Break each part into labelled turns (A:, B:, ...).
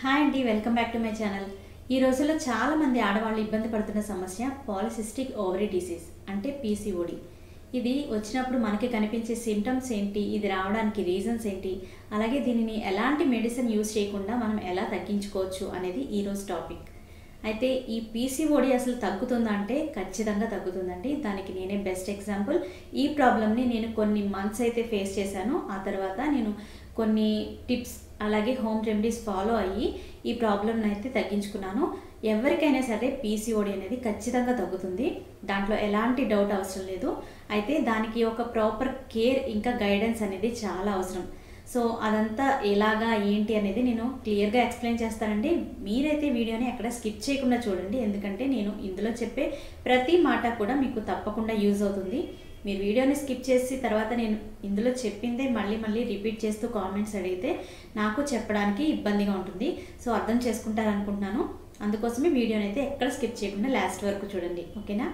A: hi అండి welcome back to my channel ఈ రోజుల్లో చాలా మంది ఆడవాళ్ళు ఇబ్బంది పడుతున్న సమస్య పాలిసిస్టిక్ ఓవరీ డిసీజ్ అంటే పీసీఓడి ఇది వచ్చినప్పుడు మనకి కనిపించే సిమ్టమ్స్ ఏంటి ఇది రావడానికి రీజన్స్ ఏంటి అలాగే దీనిని ఎలాంటి మెడిసిన్ యూజ్ చేయకుండా మనం ఎలా తగ్గించుకోవచ్చు అనేది ఈరోజు టాపిక్ అయితే ఈ పీసీఓడి అసలు తగ్గుతుందా అంటే ఖచ్చితంగా తగ్గుతుందండి దానికి నేనే బెస్ట్ ఎగ్జాంపుల్ ఈ ప్రాబ్లమ్ని నేను కొన్ని మంత్స్ అయితే ఫేస్ చేశాను ఆ తర్వాత నేను కొన్ని టిప్స్ అలాగే హోమ్ రెమెడీస్ ఫాలో అయ్యి ఈ ప్రాబ్లమ్ని అయితే తగ్గించుకున్నాను ఎవరికైనా సరే పీసీఓడి అనేది ఖచ్చితంగా తగ్గుతుంది దాంట్లో ఎలాంటి డౌట్ అవసరం లేదు అయితే దానికి ఒక ప్రాపర్ కేర్ ఇంకా గైడెన్స్ అనేది చాలా అవసరం సో అదంతా ఎలాగా ఏంటి అనేది నేను క్లియర్గా ఎక్స్ప్లెయిన్ చేస్తానండి మీరైతే వీడియోని ఎక్కడ స్కిప్ చేయకుండా చూడండి ఎందుకంటే నేను ఇందులో చెప్పే ప్రతి మాట కూడా మీకు తప్పకుండా యూజ్ అవుతుంది మీరు వీడియోని స్కిప్ చేసి తర్వాత నేను ఇందులో చెప్పిందే మళ్ళీ మళ్ళీ రిపీట్ చేస్తూ కామెంట్స్ అడిగితే నాకు చెప్పడానికి ఇబ్బందిగా ఉంటుంది సో అర్థం చేసుకుంటారనుకుంటున్నాను అందుకోసమే వీడియోని అయితే ఎక్కడ స్కిప్ చేయకుండా లాస్ట్ వరకు చూడండి ఓకేనా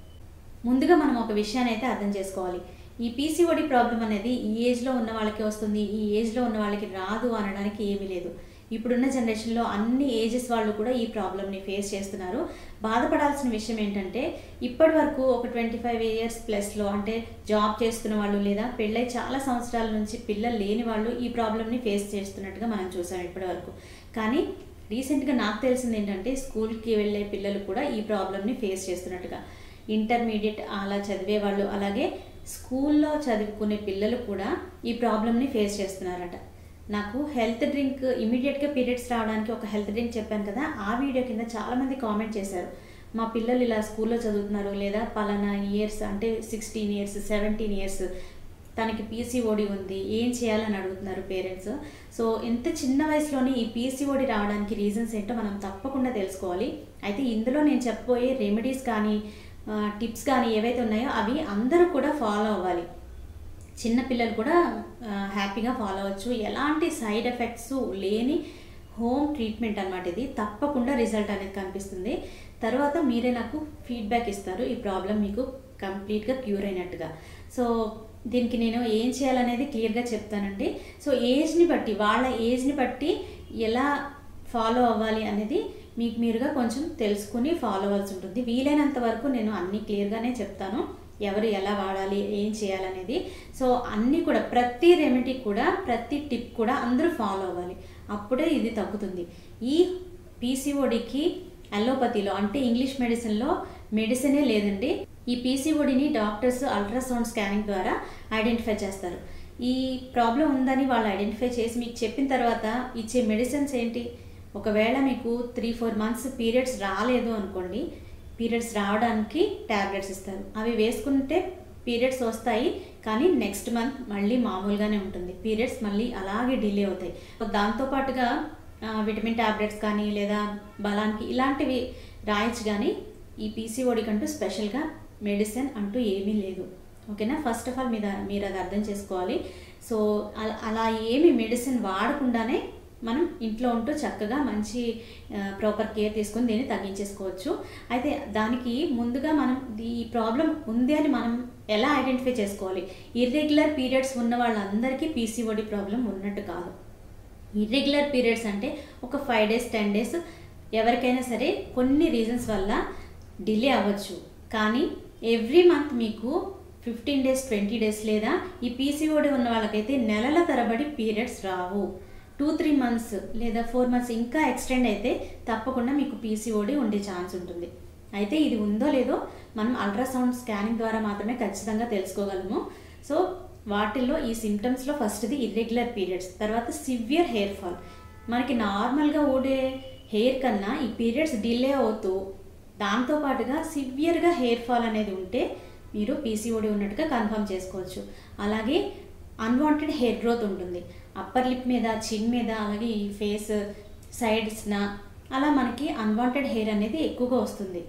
A: ముందుగా మనం ఒక విషయాన్ని అయితే అర్థం చేసుకోవాలి ఈ పీసీఓడి ప్రాబ్లం అనేది ఈ ఏజ్లో ఉన్న వాళ్ళకి వస్తుంది ఈ ఏజ్లో ఉన్న వాళ్ళకి రాదు అనడానికి ఏమీ లేదు ఇప్పుడున్న జనరేషన్లో అన్ని ఏజెస్ వాళ్ళు కూడా ఈ ప్రాబ్లమ్ని ఫేస్ చేస్తున్నారు బాధపడాల్సిన విషయం ఏంటంటే ఇప్పటి వరకు ఒక ట్వంటీ ఫైవ్ ఇయర్స్ ప్లస్లో అంటే జాబ్ చేస్తున్న వాళ్ళు లేదా పెళ్ళై చాలా సంవత్సరాల నుంచి పిల్లలు లేని వాళ్ళు ఈ ప్రాబ్లమ్ని ఫేస్ చేస్తున్నట్టుగా మనం చూసాం ఇప్పటి వరకు కానీ రీసెంట్గా నాకు తెలిసింది ఏంటంటే స్కూల్కి వెళ్ళే పిల్లలు కూడా ఈ ప్రాబ్లమ్ని ఫేస్ చేస్తున్నట్టుగా ఇంటర్మీడియట్ అలా చదివే వాళ్ళు అలాగే స్కూల్లో చదువుకునే పిల్లలు కూడా ఈ ప్రాబ్లమ్ని ఫేస్ చేస్తున్నారట నాకు హెల్త్ డ్రింక్ ఇమీడియట్గా పీరియడ్స్ రావడానికి ఒక హెల్త్ డ్రింక్ చెప్పాను కదా ఆ వీడియో కింద చాలామంది కామెంట్ చేశారు మా పిల్లలు ఇలా స్కూల్లో చదువుతున్నారు లేదా పలానా ఇయర్స్ అంటే సిక్స్టీన్ ఇయర్స్ సెవెంటీన్ ఇయర్స్ తనకి పీసీఓడి ఉంది ఏం చేయాలని అడుగుతున్నారు పేరెంట్స్ సో ఎంత చిన్న వయసులోనే ఈ పీసీఓడి రావడానికి రీజన్స్ ఏంటో మనం తప్పకుండా తెలుసుకోవాలి అయితే ఇందులో నేను చెప్పబోయే రెమెడీస్ కానీ టిప్స్ కానీ ఏవైతే ఉన్నాయో అవి అందరూ కూడా ఫాలో అవ్వాలి చిన్న పిల్లలు కూడా హ్యాపీగా ఫాలో అవ్వచ్చు ఎలాంటి సైడ్ ఎఫెక్ట్స్ లేని హోమ్ ట్రీట్మెంట్ అనమాట ఇది తప్పకుండా రిజల్ట్ అనేది కనిపిస్తుంది తర్వాత మీరే నాకు ఫీడ్బ్యాక్ ఇస్తారు ఈ ప్రాబ్లం మీకు కంప్లీట్గా క్యూర్ అయినట్టుగా సో దీనికి నేను ఏం చేయాలనేది క్లియర్గా చెప్తానండి సో ఏజ్ని బట్టి వాళ్ళ ఏజ్ని బట్టి ఎలా ఫాలో అవ్వాలి అనేది మీకు మీరుగా కొంచెం తెలుసుకుని ఫాలో అవ్వాల్సి ఉంటుంది వీలైనంత వరకు నేను అన్నీ క్లియర్గానే చెప్తాను ఎవరు ఎలా వాడాలి ఏం చేయాలనేది సో అన్నీ కూడా ప్రతి రెమెడీ కూడా ప్రతి టిప్ కూడా అందరూ ఫాలో అవ్వాలి అప్పుడే ఇది తగ్గుతుంది ఈ పీసీఓడికి అలోపతిలో అంటే ఇంగ్లీష్ మెడిసిన్లో మెడిసినే లేదండి ఈ పీసీఓడిని డాక్టర్స్ అల్ట్రాసౌండ్ స్కానింగ్ ద్వారా ఐడెంటిఫై చేస్తారు ఈ ప్రాబ్లం ఉందని వాళ్ళు ఐడెంటిఫై చేసి మీకు చెప్పిన తర్వాత ఇచ్చే మెడిసిన్స్ ఏంటి ఒకవేళ మీకు త్రీ ఫోర్ మంత్స్ పీరియడ్స్ రాలేదు అనుకోండి పీరియడ్స్ రావడానికి ట్యాబ్లెట్స్ ఇస్తారు అవి వేసుకుంటే పీరియడ్స్ వస్తాయి కానీ నెక్స్ట్ మంత్ మళ్ళీ మామూలుగానే ఉంటుంది పీరియడ్స్ మళ్ళీ అలాగే డిలే అవుతాయి దాంతోపాటుగా విటమిన్ ట్యాబ్లెట్స్ కానీ లేదా బలానికి ఇలాంటివి రాయొచ్చు కానీ ఈ పీసీఓడి కంటూ స్పెషల్గా మెడిసిన్ అంటూ ఏమీ లేదు ఓకేనా ఫస్ట్ ఆఫ్ ఆల్ మీద మీరు అది అర్థం చేసుకోవాలి సో అలా ఏమి మెడిసిన్ వాడకుండానే మనం ఇంట్లో ఉంటూ చక్కగా మంచి ప్రాపర్ కేర్ తీసుకుని దీన్ని తగ్గించేసుకోవచ్చు అయితే దానికి ముందుగా మనం ఈ ప్రాబ్లం ఉంది అని మనం ఎలా ఐడెంటిఫై చేసుకోవాలి ఇర్రెగ్యులర్ పీరియడ్స్ ఉన్న వాళ్ళందరికీ పీసీఓడి ప్రాబ్లం ఉన్నట్టు కాదు ఇర్రెగ్యులర్ పీరియడ్స్ అంటే ఒక ఫైవ్ డేస్ టెన్ డేస్ ఎవరికైనా సరే కొన్ని రీజన్స్ వల్ల డిలే అవ్వచ్చు కానీ ఎవ్రీ మంత్ మీకు ఫిఫ్టీన్ డేస్ ట్వంటీ డేస్ లేదా ఈ పీసీఓడి ఉన్న వాళ్ళకైతే నెలల తరబడి పీరియడ్స్ రావు టూ త్రీ మంత్స్ లేదా ఫోర్ మంత్స్ ఇంకా ఎక్స్టెండ్ అయితే తప్పకుండా మీకు పీసీఓడి ఉండే ఛాన్స్ ఉంటుంది అయితే ఇది ఉందో లేదో మనం అల్ట్రాసౌండ్ స్కానింగ్ ద్వారా మాత్రమే ఖచ్చితంగా తెలుసుకోగలము సో వాటిల్లో ఈ సిమ్టమ్స్లో ఫస్ట్ది ఇర్రెగ్యులర్ పీరియడ్స్ తర్వాత సివియర్ హెయిర్ ఫాల్ మనకి నార్మల్గా ఊడే హెయిర్ కన్నా ఈ పీరియడ్స్ డిలే అవుతూ దాంతోపాటుగా సివియర్గా హెయిర్ ఫాల్ అనేది ఉంటే మీరు పీసీఓడి ఉన్నట్టుగా కన్ఫర్మ్ చేసుకోవచ్చు అలాగే అన్వాంటెడ్ హెయిర్ గ్రోత్ ఉంటుంది అప్పర్ లిప్ మీద చిన్ మీద అలాగే ఈ ఫేస్ సైడ్స్న అలా మనకి అన్వాంటెడ్ హెయిర్ అనేది ఎక్కువగా వస్తుంది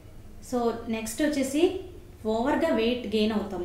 A: సో నెక్స్ట్ వచ్చేసి ఓవర్గా వెయిట్ గెయిన్ అవుతాము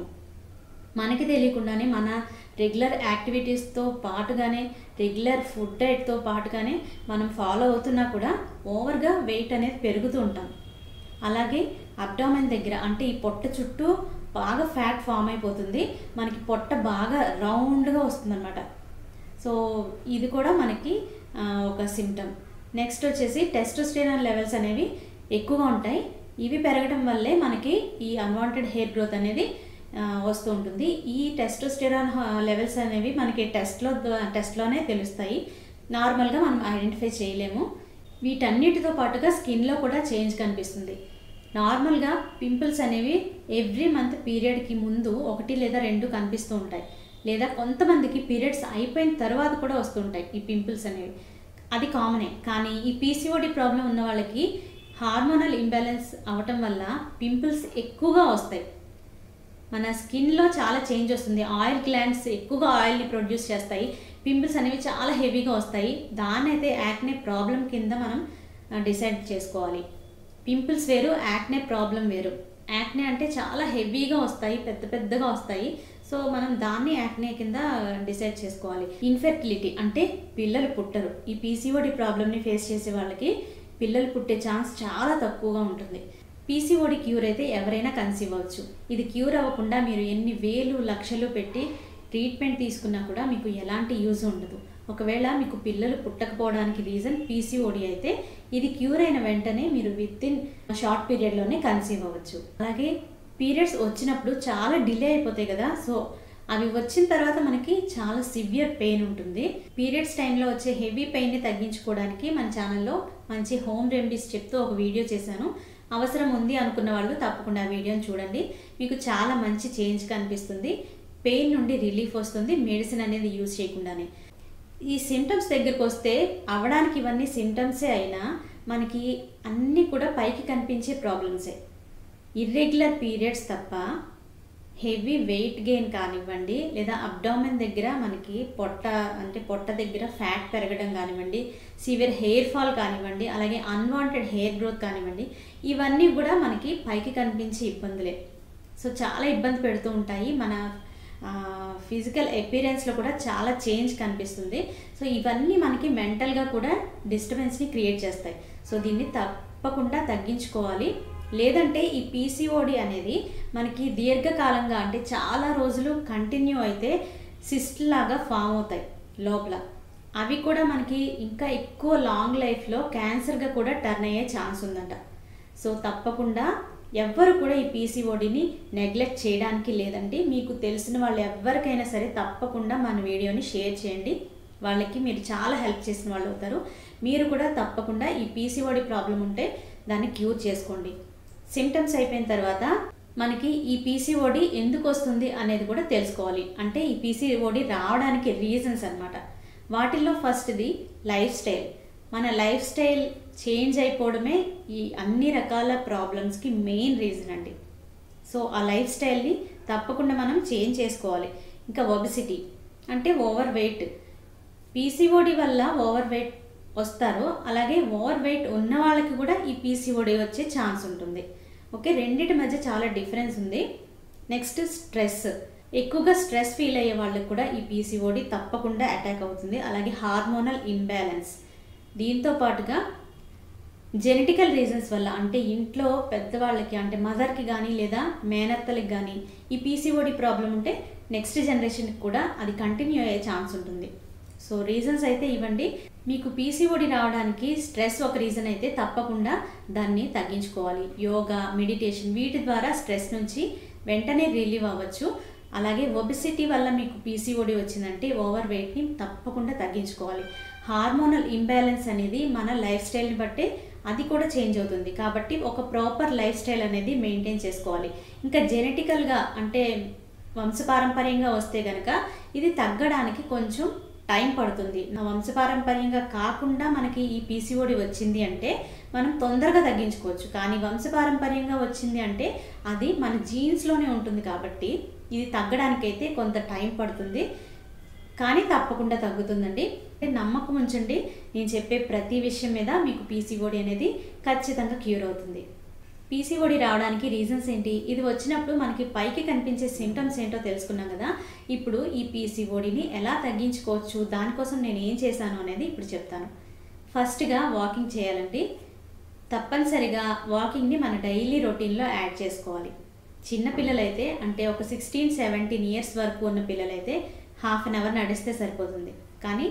A: మనకి తెలియకుండానే మన రెగ్యులర్ యాక్టివిటీస్తో పాటుగానే రెగ్యులర్ ఫుడ్ డైట్తో పాటుగానే మనం ఫాలో అవుతున్నా కూడా ఓవర్గా వెయిట్ అనేది పెరుగుతూ ఉంటాం అలాగే అబ్డామెన్ దగ్గర అంటే ఈ పొట్ట చుట్టూ బాగా ఫ్యాట్ ఫామ్ అయిపోతుంది మనకి పొట్ట బాగా రౌండ్గా వస్తుందన్నమాట సో ఇది కూడా మనకి ఆ, ఒక సిమ్టమ్ నెక్స్ట్ వచ్చేసి టెస్టోస్టెరాన్ లెవెల్స్ అనేవి ఎక్కువగా ఉంటాయి ఇవి పెరగడం వల్లే మనకి ఈ అన్వాంటెడ్ హెయిర్ గ్రోత్ అనేది ఆ, వస్తూ ఉంటుంది ఈ టెస్టోస్టెరాన్ లెవెల్స్ అనేవి మనకి టెస్ట్లో టెస్ట్లోనే తెలుస్తాయి నార్మల్గా మనం ఐడెంటిఫై చేయలేము వీటన్నిటితో పాటుగా స్కిన్లో కూడా చేంజ్ కనిపిస్తుంది నార్మల్గా పింపుల్స్ అనేవి ఎవ్రీ మంత్ పీరియడ్కి ముందు ఒకటి లేదా రెండు కనిపిస్తూ ఉంటాయి లేదా కొంతమందికి పీరియడ్స్ అయిపోయిన తర్వాత కూడా వస్తుంటాయి ఈ పింపుల్స్ అనేవి అది కామనే కానీ ఈ పీసీఓడి ప్రాబ్లం ఉన్న వాళ్ళకి హార్మోనల్ ఇంబ్యాలెన్స్ అవటం వల్ల పింపుల్స్ ఎక్కువగా వస్తాయి మన స్కిన్లో చాలా చేంజ్ వస్తుంది ఆయిల్ గ్లాండ్స్ ఎక్కువగా ఆయిల్ని ప్రొడ్యూస్ చేస్తాయి పింపుల్స్ అనేవి చాలా హెవీగా వస్తాయి దాన్ని అయితే యాక్నే ప్రాబ్లం కింద మనం డిసైడ్ చేసుకోవాలి పింపుల్స్ వేరు యాక్నే ప్రాబ్లం వేరు యాక్నే అంటే చాలా హెవీగా వస్తాయి పెద్ద పెద్దగా వస్తాయి సో మనం దాన్ని యాక్నే కింద డిసైడ్ చేసుకోవాలి ఇన్ఫెర్టిలిటీ అంటే పిల్లలు పుట్టరు ఈ పీసీఓడి ప్రాబ్లమ్ని ఫేస్ చేసే వాళ్ళకి పిల్లలు పుట్టే ఛాన్స్ చాలా తక్కువగా ఉంటుంది పీసీఓడి క్యూర్ అయితే ఎవరైనా కన్సీవ్ అవ్వచ్చు ఇది క్యూర్ అవ్వకుండా మీరు ఎన్ని వేలు లక్షలు పెట్టి ట్రీట్మెంట్ తీసుకున్నా కూడా మీకు ఎలాంటి యూజ్ ఉండదు ఒకవేళ మీకు పిల్లలు పుట్టకపోవడానికి రీజన్ పీసీఓడి అయితే ఇది క్యూర్ అయిన వెంటనే మీరు విత్ ఇన్ షార్ట్ పీరియడ్లోనే కన్సీవ్ అవ్వచ్చు అలాగే పీరియడ్స్ వచ్చినప్పుడు చాలా డిలే అయిపోతాయి కదా సో అవి వచ్చిన తర్వాత మనకి చాలా సివియర్ పెయిన్ ఉంటుంది పీరియడ్స్ టైంలో వచ్చే హెవీ పెయిన్ని తగ్గించుకోవడానికి మన ఛానల్లో మంచి హోమ్ రెమెడీస్ చెప్తూ ఒక వీడియో చేశాను అవసరం ఉంది అనుకున్న వాళ్ళు తప్పకుండా ఆ వీడియోని చూడండి మీకు చాలా మంచి చేంజ్ కనిపిస్తుంది పెయిన్ నుండి రిలీఫ్ వస్తుంది మెడిసిన్ అనేది యూజ్ చేయకుండానే ఈ సిమ్టమ్స్ దగ్గరికి వస్తే అవడానికి ఇవన్నీ సిమ్టమ్సే అయినా మనకి అన్నీ కూడా పైకి కనిపించే ప్రాబ్లమ్సే ఇర్రెగ్యులర్ పీరియడ్స్ తప్ప హెవీ వెయిట్ గెయిన్ కానివ్వండి లేదా అబ్డామెన్ దగ్గర మనకి పొట్ట అంటే పొట్ట దగ్గర ఫ్యాట్ పెరగడం కానివ్వండి సివియర్ హెయిర్ ఫాల్ కానివ్వండి అలాగే అన్వాంటెడ్ హెయిర్ గ్రోత్ కానివ్వండి ఇవన్నీ కూడా మనకి పైకి కనిపించే ఇబ్బందులే సో చాలా ఇబ్బంది పెడుతూ ఉంటాయి మన ఫిజికల్ అపీరెన్స్లో కూడా చాలా చేంజ్ కనిపిస్తుంది సో ఇవన్నీ మనకి మెంటల్గా కూడా డిస్టర్బెన్స్ని క్రియేట్ చేస్తాయి సో దీన్ని తప్పకుండా తగ్గించుకోవాలి లేదంటే ఈ పీసీఓడి అనేది మనకి దీర్ఘకాలంగా అంటే చాలా రోజులు కంటిన్యూ అయితే సిస్ట్ లాగా ఫామ్ అవుతాయి లోపల అవి కూడా మనకి ఇంకా ఎక్కువ లాంగ్ లైఫ్లో క్యాన్సర్గా కూడా టర్న్ అయ్యే ఛాన్స్ ఉందంట సో తప్పకుండా ఎవ్వరు కూడా ఈ పీసీఓడిని నెగ్లెక్ట్ చేయడానికి లేదండి మీకు తెలిసిన వాళ్ళు ఎవరికైనా సరే తప్పకుండా మన వీడియోని షేర్ చేయండి వాళ్ళకి మీరు చాలా హెల్ప్ చేసిన వాళ్ళు అవుతారు మీరు కూడా తప్పకుండా ఈ పీసీఓడి ప్రాబ్లం ఉంటే దాన్ని క్యూర్ చేసుకోండి సిమ్టమ్స్ అయిపోయిన తర్వాత మనకి ఈ పీసీఓడి ఎందుకు వస్తుంది అనేది కూడా తెలుసుకోవాలి అంటే ఈ పీసీఓడి రావడానికి రీజన్స్ అన్నమాట వాటిల్లో ఫస్ట్ది లైఫ్ స్టైల్ మన లైఫ్ స్టైల్ చేంజ్ అయిపోవడమే ఈ అన్ని రకాల ప్రాబ్లమ్స్కి మెయిన్ రీజన్ అండి సో ఆ లైఫ్ స్టైల్ని తప్పకుండా మనం చేంజ్ చేసుకోవాలి ఇంకా ఒబిసిటీ అంటే ఓవర్ వెయిట్ పీసీఓడి వల్ల ఓవర్ వెయిట్ వస్తారు అలాగే ఓవర్ వెయిట్ ఉన్న వాళ్ళకి కూడా ఈ పీసీఓడి వచ్చే ఛాన్స్ ఉంటుంది ఓకే రెండింటి మధ్య చాలా డిఫరెన్స్ ఉంది నెక్స్ట్ స్ట్రెస్ ఎక్కువగా స్ట్రెస్ ఫీల్ అయ్యే వాళ్ళకి కూడా ఈ పీసీఓడి తప్పకుండా అటాక్ అవుతుంది అలాగే హార్మోనల్ ఇంబ్యాలెన్స్ దీంతో పాటుగా జెనెటికల్ రీజన్స్ వల్ల అంటే ఇంట్లో పెద్దవాళ్ళకి అంటే మదర్కి కానీ లేదా మేనత్తలకి కానీ ఈ పీసీఓడి ప్రాబ్లం ఉంటే నెక్స్ట్ జనరేషన్కి కూడా అది కంటిన్యూ అయ్యే ఛాన్స్ ఉంటుంది సో రీజన్స్ అయితే ఇవ్వండి మీకు పీసీఓడి రావడానికి స్ట్రెస్ ఒక రీజన్ అయితే తప్పకుండా దాన్ని తగ్గించుకోవాలి యోగా మెడిటేషన్ వీటి ద్వారా స్ట్రెస్ నుంచి వెంటనే రిలీవ్ అవ్వచ్చు అలాగే ఒబిసిటీ వల్ల మీకు పీసీఓడి వచ్చిందంటే ఓవర్ వెయిట్ని తప్పకుండా తగ్గించుకోవాలి హార్మోనల్ ఇంబ్యాలెన్స్ అనేది మన లైఫ్ స్టైల్ని బట్టే అది కూడా చేంజ్ అవుతుంది కాబట్టి ఒక ప్రాపర్ లైఫ్ స్టైల్ అనేది మెయింటైన్ చేసుకోవాలి ఇంకా జెనెటికల్గా అంటే వంశపారంపర్యంగా వస్తే గనక ఇది తగ్గడానికి కొంచెం టైం పడుతుంది వంశపారంపర్యంగా కాకుండా మనకి ఈ పీసీఓడి వచ్చింది అంటే మనం తొందరగా తగ్గించుకోవచ్చు కానీ వంశపారంపర్యంగా వచ్చింది అంటే అది మన జీన్స్లోనే ఉంటుంది కాబట్టి ఇది తగ్గడానికైతే కొంత టైం పడుతుంది కానీ తప్పకుండా తగ్గుతుందండి నమ్మకం ఉంచండి నేను చెప్పే ప్రతి విషయం మీద మీకు పీసీఓడి అనేది ఖచ్చితంగా క్యూర్ అవుతుంది పీసీఓడి రావడానికి రీజన్స్ ఏంటి ఇది వచ్చినప్పుడు మనకి పైకి కనిపించే సిమ్టమ్స్ ఏంటో తెలుసుకున్నాం కదా ఇప్పుడు ఈ పీసీఓడిని ఎలా తగ్గించుకోవచ్చు దానికోసం నేను ఏం చేశాను అనేది ఇప్పుడు చెప్తాను ఫస్ట్గా వాకింగ్ చేయాలండి తప్పనిసరిగా వాకింగ్ని మన డైలీ రొటీన్లో యాడ్ చేసుకోవాలి చిన్న పిల్లలైతే అంటే ఒక సిక్స్టీన్ సెవెంటీన్ ఇయర్స్ వరకు ఉన్న పిల్లలైతే హాఫ్ అన్ అవర్ నడిస్తే సరిపోతుంది కానీ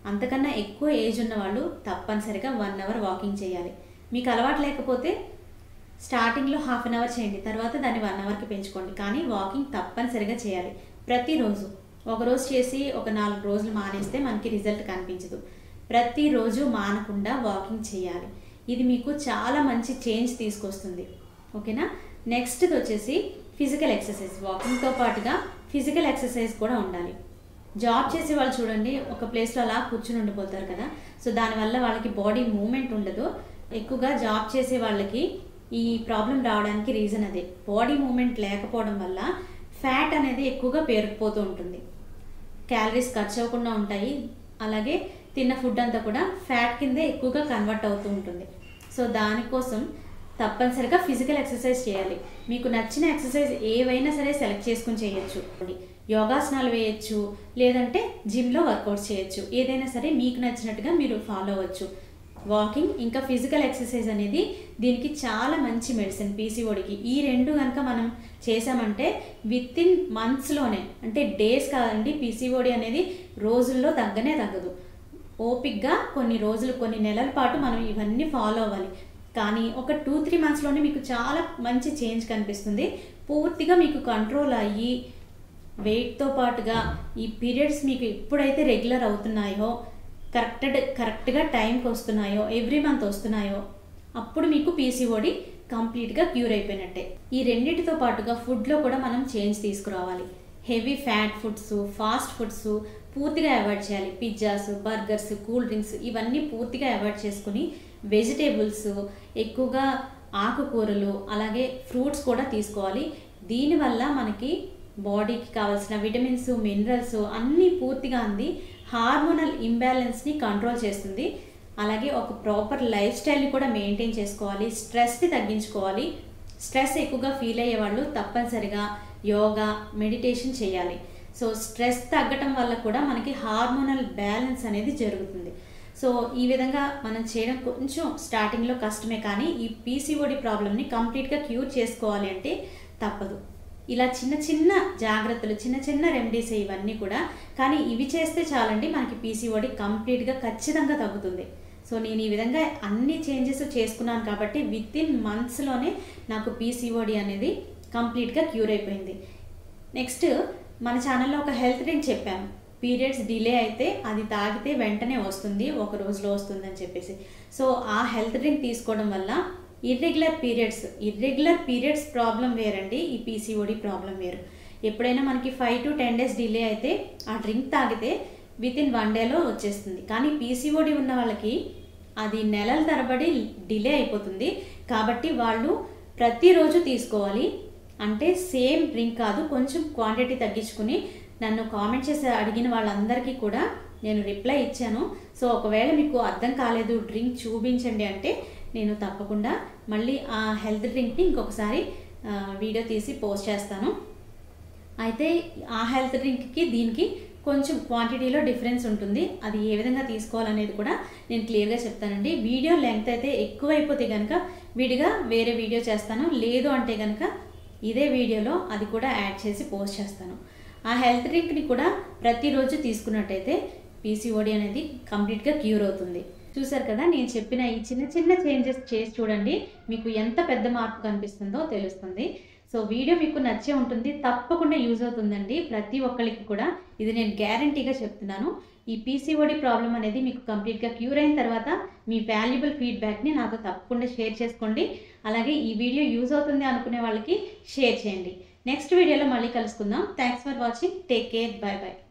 A: అంతకన్నా ఎక్కువ ఏజ్ ఉన్న వాళ్ళు తప్పనిసరిగా వన్ అవర్ వాకింగ్ చేయాలి మీకు అలవాటు లేకపోతే స్టార్టింగ్లో హాఫ్ అన్ అవర్ చేయండి తర్వాత దాన్ని వన్ అవర్కి పెంచుకోండి కానీ వాకింగ్ తప్పనిసరిగా చేయాలి ప్రతిరోజు ఒక రోజు చేసి ఒక నాలుగు రోజులు మానేస్తే మనకి రిజల్ట్ కనిపించదు ప్రతిరోజు మానకుండా వాకింగ్ చేయాలి ఇది మీకు చాలా మంచి చేంజ్ తీసుకొస్తుంది ఓకేనా నెక్స్ట్ వచ్చేసి ఫిజికల్ ఎక్సర్సైజ్ వాకింగ్తో పాటుగా ఫిజికల్ ఎక్సర్సైజ్ కూడా ఉండాలి జాబ్ చేసే వాళ్ళు చూడండి ఒక ప్లేస్లో అలా కూర్చుని ఉండిపోతారు కదా సో దానివల్ల వాళ్ళకి బాడీ మూమెంట్ ఉండదు ఎక్కువగా జాబ్ చేసే వాళ్ళకి ఈ ప్రాబ్లం రావడానికి రీజన్ అదే బాడీ మూమెంట్ లేకపోవడం వల్ల ఫ్యాట్ అనేది ఎక్కువగా పేరుకుపోతూ ఉంటుంది క్యాలరీస్ ఖర్చు అవ్వకుండా ఉంటాయి అలాగే తిన్న ఫుడ్ అంతా కూడా ఫ్యాట్ కిందే ఎక్కువగా కన్వర్ట్ అవుతూ ఉంటుంది సో దానికోసం తప్పనిసరిగా ఫిజికల్ ఎక్సర్సైజ్ చేయాలి మీకు నచ్చిన ఎక్సర్సైజ్ ఏవైనా సరే సెలెక్ట్ చేసుకుని చేయొచ్చు యోగాసనాలు వేయచ్చు లేదంటే జిమ్లో వర్కౌట్స్ చేయొచ్చు ఏదైనా సరే మీకు నచ్చినట్టుగా మీరు ఫాలో అవ్వచ్చు వాకింగ్ ఇంకా ఫిజికల్ ఎక్సర్సైజ్ అనేది దీనికి చాలా మంచి మెడిసిన్ పీసీఓడికి ఈ రెండు కనుక మనం చేసామంటే విత్ ఇన్ మంత్స్లోనే అంటే డేస్ కాదండి పీసీఓడి అనేది రోజుల్లో తగ్గనే తగ్గదు ఓపిక్గా కొన్ని రోజులు కొన్ని నెలల పాటు మనం ఇవన్నీ ఫాలో అవ్వాలి కానీ ఒక టూ త్రీ మంత్స్లోనే మీకు చాలా మంచి చేంజ్ కనిపిస్తుంది పూర్తిగా మీకు కంట్రోల్ అయ్యి వెయిట్తో పాటుగా ఈ పీరియడ్స్ మీకు ఎప్పుడైతే రెగ్యులర్ అవుతున్నాయో కరెక్ట్ కరెక్ట్గా టైంకి వస్తున్నాయో ఎవ్రీ మంత్ వస్తున్నాయో అప్పుడు మీకు పీసీఓడి కంప్లీట్గా క్యూర్ అయిపోయినట్టే ఈ రెండింటితో పాటుగా ఫుడ్లో కూడా మనం చేంజ్ తీసుకురావాలి heavy fat foods fast foods పూర్తిగా అవాయిడ్ చేయాలి పిజ్జాస్ బర్గర్స్ కూల్ డ్రింక్స్ ఇవన్నీ పూర్తిగా అవాయిడ్ చేసుకుని వెజిటేబుల్స్ ఎక్కువగా ఆకుకూరలు అలాగే ఫ్రూట్స్ కూడా తీసుకోవాలి దీనివల్ల మనకి బాడీకి కావాల్సిన విటమిన్స్ మినరల్స్ అన్నీ పూర్తిగా అంది హార్మోనల్ ఇంబ్యాలెన్స్ని కంట్రోల్ చేస్తుంది అలాగే ఒక ప్రాపర్ లైఫ్ స్టైల్ని కూడా మెయింటైన్ చేసుకోవాలి స్ట్రెస్ని తగ్గించుకోవాలి స్ట్రెస్ ఎక్కువగా ఫీల్ అయ్యే వాళ్ళు తప్పనిసరిగా యోగా మెడిటేషన్ చేయాలి సో స్ట్రెస్ తగ్గటం వల్ల కూడా మనకి హార్మోనల్ బ్యాలెన్స్ అనేది జరుగుతుంది సో ఈ విధంగా మనం చేయడం కొంచెం స్టార్టింగ్లో కష్టమే కానీ ఈ పీసీఓడి ప్రాబ్లమ్ని కంప్లీట్గా క్యూర్ చేసుకోవాలి అంటే తప్పదు ఇలా చిన్న చిన్న జాగ్రత్తలు చిన్న చిన్న రెమెడీస్ ఇవన్నీ కూడా కానీ ఇవి చేస్తే చాలండి మనకి పీసీఓడి కంప్లీట్గా ఖచ్చితంగా తగ్గుతుంది సో నేను ఈ విధంగా అన్ని చేంజెస్ చేసుకున్నాను కాబట్టి విత్ ఇన్ మంత్స్లోనే నాకు పీసీఓడి అనేది కంప్లీట్గా క్యూర్ అయిపోయింది నెక్స్ట్ మన ఛానల్లో ఒక హెల్త్ డ్రింక్ చెప్పాను పీరియడ్స్ డిలే అయితే అది తాగితే వెంటనే వస్తుంది ఒక రోజులో వస్తుంది అని చెప్పేసి సో ఆ హెల్త్ డ్రింక్ తీసుకోవడం వల్ల irregular periods irregular periods problem వేరండి ఈ పీసీఓడి ప్రాబ్లం వేరు ఎప్పుడైనా మనకి five to ten days delay అయితే ఆ డ్రింక్ తాగితే విత్ ఇన్ వన్ డేలో వచ్చేస్తుంది కానీ పీసీఓడి ఉన్న వాళ్ళకి అది నెలల తరబడి డిలే అయిపోతుంది కాబట్టి వాళ్ళు ప్రతిరోజు తీసుకోవాలి అంటే సేమ్ డ్రింక్ కాదు కొంచెం క్వాంటిటీ తగ్గించుకుని నన్ను కామెంట్ చేసి అడిగిన వాళ్ళందరికీ కూడా నేను రిప్లై ఇచ్చాను సో ఒకవేళ మీకు అర్థం కాలేదు డ్రింక్ చూపించండి అంటే నేను తప్పకుండా మళ్ళీ ఆ హెల్త్ డ్రింక్ని ఇంకొకసారి ఆ, వీడియో తీసి పోస్ట్ చేస్తాను అయితే ఆ హెల్త్ డ్రింక్కి దీనికి కొంచెం క్వాంటిటీలో డిఫరెన్స్ ఉంటుంది అది ఏ విధంగా తీసుకోవాలనేది కూడా నేను క్లియర్గా చెప్తానండి వీడియో లెంగ్త్ అయితే ఎక్కువైపోతే కనుక విడిగా వేరే వీడియో చేస్తాను లేదు అంటే కనుక ఇదే వీడియోలో అది కూడా యాడ్ చేసి పోస్ట్ చేస్తాను ఆ హెల్త్ డ్రింక్ని కూడా ప్రతిరోజు తీసుకున్నట్టయితే పీసీఓడి అనేది కంప్లీట్గా క్యూర్ అవుతుంది చూసారు కదా నేను చెప్పిన ఈ చిన్న చిన్న చేంజెస్ చేసి చూడండి మీకు ఎంత పెద్ద మార్పు కనిపిస్తుందో తెలుస్తుంది సో వీడియో మీకు నచ్చే ఉంటుంది తప్పకుండా యూజ్ అవుతుందండి ప్రతి ఒక్కరికి కూడా ఇది నేను గ్యారంటీగా చెప్తున్నాను ఈ పీసీఓడి ప్రాబ్లం అనేది మీకు కంప్లీట్గా క్యూర్ అయిన తర్వాత మీ వాల్యుబుల్ ఫీడ్బ్యాక్ని నాతో తప్పకుండా షేర్ చేసుకోండి అలాగే ఈ వీడియో యూజ్ అవుతుంది అనుకునే వాళ్ళకి షేర్ చేయండి నెక్స్ట్ వీడియోలో మళ్ళీ కలుసుకుందాం thanks for watching take care bye bye